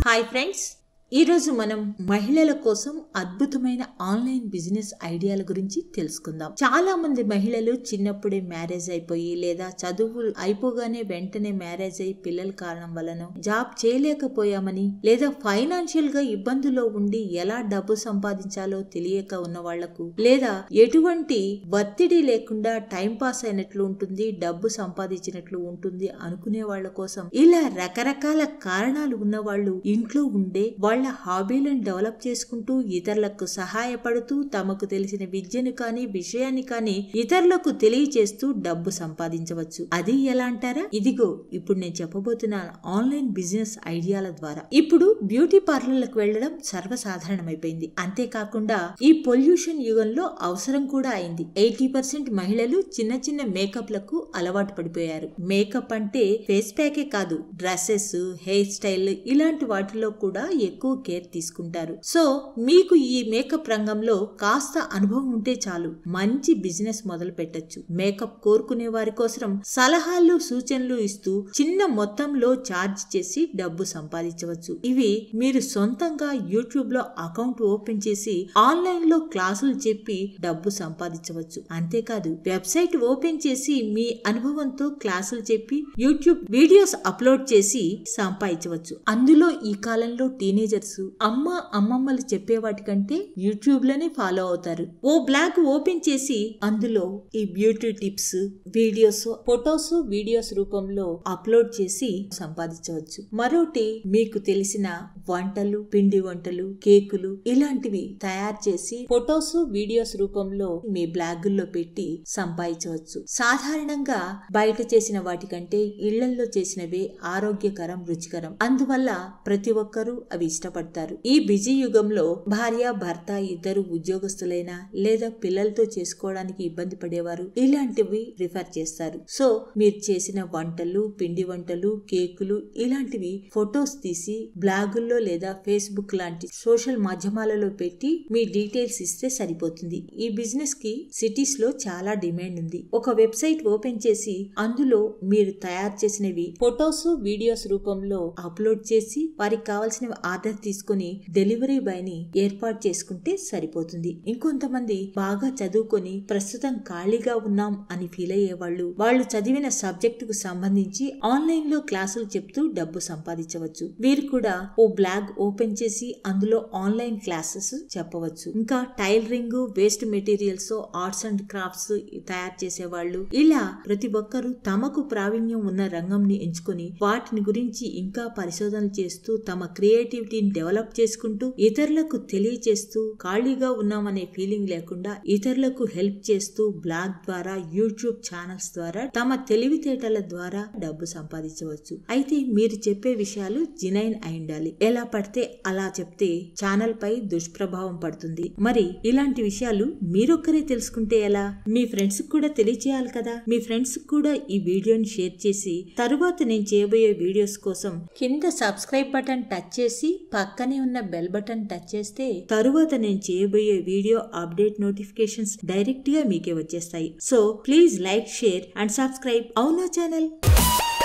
hi friends ఈరోజు మనం మహిళల కోసం అద్భుతమైన ఆన్లైన్ బిజినెస్ ఐడియాల గురించి తెలుసుకుందాం చాలా మంది మహిళలు చిన్నప్పుడే మ్యారేజ్ అయిపోయి లేదా చదువు అయిపోగానే వెంటనే మ్యారేజ్ అయి పిల్లల కారణం వలన జాబ్ చేయలేకపోయామని లేదా ఫైనాన్షియల్ గా ఇబ్బందుల్లో ఉండి ఎలా డబ్బు సంపాదించాలో తెలియక ఉన్న వాళ్లకు లేదా ఎటువంటి ఒత్తిడి లేకుండా టైం పాస్ అయినట్లు ఉంటుంది డబ్బు సంపాదించినట్లు ఉంటుంది అనుకునే వాళ్ళ కోసం ఇలా రకరకాల కారణాలు ఉన్న వాళ్ళు ఇంట్లో ఉండే వాళ్ళ హాబీలను డెవలప్ చేసుకుంటూ ఇతరులకు సహాయపడుతూ తమకు తెలిసిన విద్యను కానీ విషయాన్ని కానీ ఇతరులకు తెలియచేస్తూ డబ్బు సంపాదించవచ్చు అది ఎలా అంటారా ఇదిగో ఇప్పుడు నేను చెప్పబోతున్న ఆన్లైన్ బిజినెస్ ఐడియాల ద్వారా ఇప్పుడు బ్యూటీ పార్లర్లకు వెళ్లడం సర్వసాధారణమైపోయింది అంతేకాకుండా ఈ పొల్యూషన్ యుగంలో అవసరం కూడా అయింది ఎయిటీ పర్సెంట్ మహిళలు చిన్న చిన్న మేకప్ లకు అలవాటు పడిపోయారు మేకప్ అంటే ఫేస్ ప్యాకే కాదు డ్రెస్సెస్ హెయిర్ స్టైల్ ఇలాంటి వాటిలో కూడా ఎక్కువ కేర్ తీసుకుంటారు సో మీకు ఈ మేకప్ రంగంలో కాస్త అనుభవం ఉంటే చాలు మంచి బిజినెస్ మొదలు పెట్టచ్చు మేకప్ కోరుకునే వారి కోసం సలహాలు సూచనలు ఇస్తూ చిన్న మొత్తంలో ఛార్జ్ చేసి డబ్బు సంపాదించవచ్చు ఇవి మీరు సొంతంగా యూట్యూబ్ లో అకౌంట్ ఓపెన్ చేసి ఆన్లైన్ లో క్లాసులు చెప్పి డబ్బు సంపాదించవచ్చు అంతేకాదు వెబ్సైట్ ఓపెన్ చేసి మీ అనుభవంతో క్లాసులు చెప్పి యూట్యూబ్ వీడియోస్ అప్లోడ్ చేసి సంపాదించవచ్చు అందులో ఈ కాలంలో టీనేజర్స్ అమ్మ అమ్మమ్మలు చెప్పే వాటికంటే యూట్యూబ్ లోనే ఫాలో అవుతారు ఓ బ్లాగ్ ఓపెన్ చేసి అందులో ఈ beauty tips videos photos videos రూపంలో అప్లోడ్ చేసి సంపాదించవచ్చు మరోటి మీకు తెలిసిన వంటలు పిండి వంటలు కేకులు ఇలాంటివి తయారు చేసి ఫొటోస్ వీడియోస్ రూపంలో మీ బ్లాగుల్లో పెట్టి సంపాదించవచ్చు సాధారణంగా బయట చేసిన వాటికంటే ఇళ్లలో చేసినవే ఆరోగ్యకరం రుచికరం అందువల్ల ప్రతి ఒక్కరూ అవి ఇష్టపడతారు ఈ బిజీ యుగంలో భార్య భర్త ఇద్దరు ఉద్యోగస్తులైనా లేదా పిల్లలతో చేసుకోవడానికి ఇబ్బంది పడేవారు ఇలాంటివి రిఫర్ చేస్తారు సో మీరు చేసిన వంటలు పిండి వంటలు కేకులు ఇలాంటివి ఫొటోస్ తీసి బ్లాగుల్లో లేదా ఫేస్బుక్ లాంటి సోషల్ మాధ్యమాలలో పెట్టి మీ డీటెయిల్స్ ఇస్తే సరిపోతుంది ఈ బిజినెస్ కి సిటీస్ లో చాలా డిమాండ్ ఉంది ఒక వెబ్సైట్ ఓపెన్ చేసి అందులో మీరు తయారు చేసినవి ఫొటోస్ వీడియోస్ రూపంలో అప్లోడ్ చేసి వారికి కావాల్సిన ఆర్డర్ తీసుకుని డెలివరీ బాయ్ ని ఏర్పాటు చేసుకుంటే సరిపోతుంది ఇంకొంతమంది బాగా చదువుకొని ప్రస్తుతం ఖాళీగా ఉన్నాం అని ఫీల్ అయ్యే వాళ్ళు వాళ్ళు చదివిన సబ్జెక్టు కు సంబంధించి ఆన్లైన్ లో క్లాసులు చెప్తూ డబ్బు సంపాదించవచ్చు వీరు కూడా ఓ బ్లాగ్ ఓపెన్ చేసి అందులో ఆన్లైన్ క్లాసెస్ చెప్పవచ్చు ఇంకా tailoring waste materials arts and crafts తయారు చేసే వాళ్ళు ఇలా ప్రతి ఒక్కరూ తమకు ప్రావీణ్యం ఉన్న రంగంని ఎంచుకొని వాటిని గురించి ఇంకా పరిశోధనలు చేస్తూ తమ క్రియేటివిటీని డెవలప్ చేసుకుంటూ ఇతరులకు తెలియచేస్తూ ఖాళీగా ఉన్నామనే ఫీలింగ్ లేకుండా ఇతరులకు హెల్ప్ చేస్తూ బ్లాగ్ ద్వారా యూట్యూబ్ ఛానల్స్ ద్వారా తమ తెలివితేటల ద్వారా డబ్బు సంపాదించవచ్చు అయితే మీరు చెప్పే విషయాలు జినైన్ అయి ఉండాలి ఎలా పడితే అలా చెప్తే ఛానల్ పై దుష్ప్రభావం పడుతుంది మరి ఇలాంటి విషయాలు మీరొక్కరే తెలుసుకుంటే ఎలా మీ ఫ్రెండ్స్ కూడా తెలియచేయాలి కదా మీ ఫ్రెండ్స్ కూడా ఈ వీడియోని షేర్ చేసి తరువాత నేను చేయబోయే వీడియోస్ కోసం కింద సబ్స్క్రైబ్ బటన్ టచ్ చేసి పక్కనే ఉన్న బెల్ బటన్ టచ్ చేస్తే తరువాత నేను చేయబోయే వీడియో అప్డేట్ నోటిఫికేషన్స్ డైరెక్ట్ గా మీకే వచ్చేస్తాయి so please like share and subscribe అవునా ఛానల్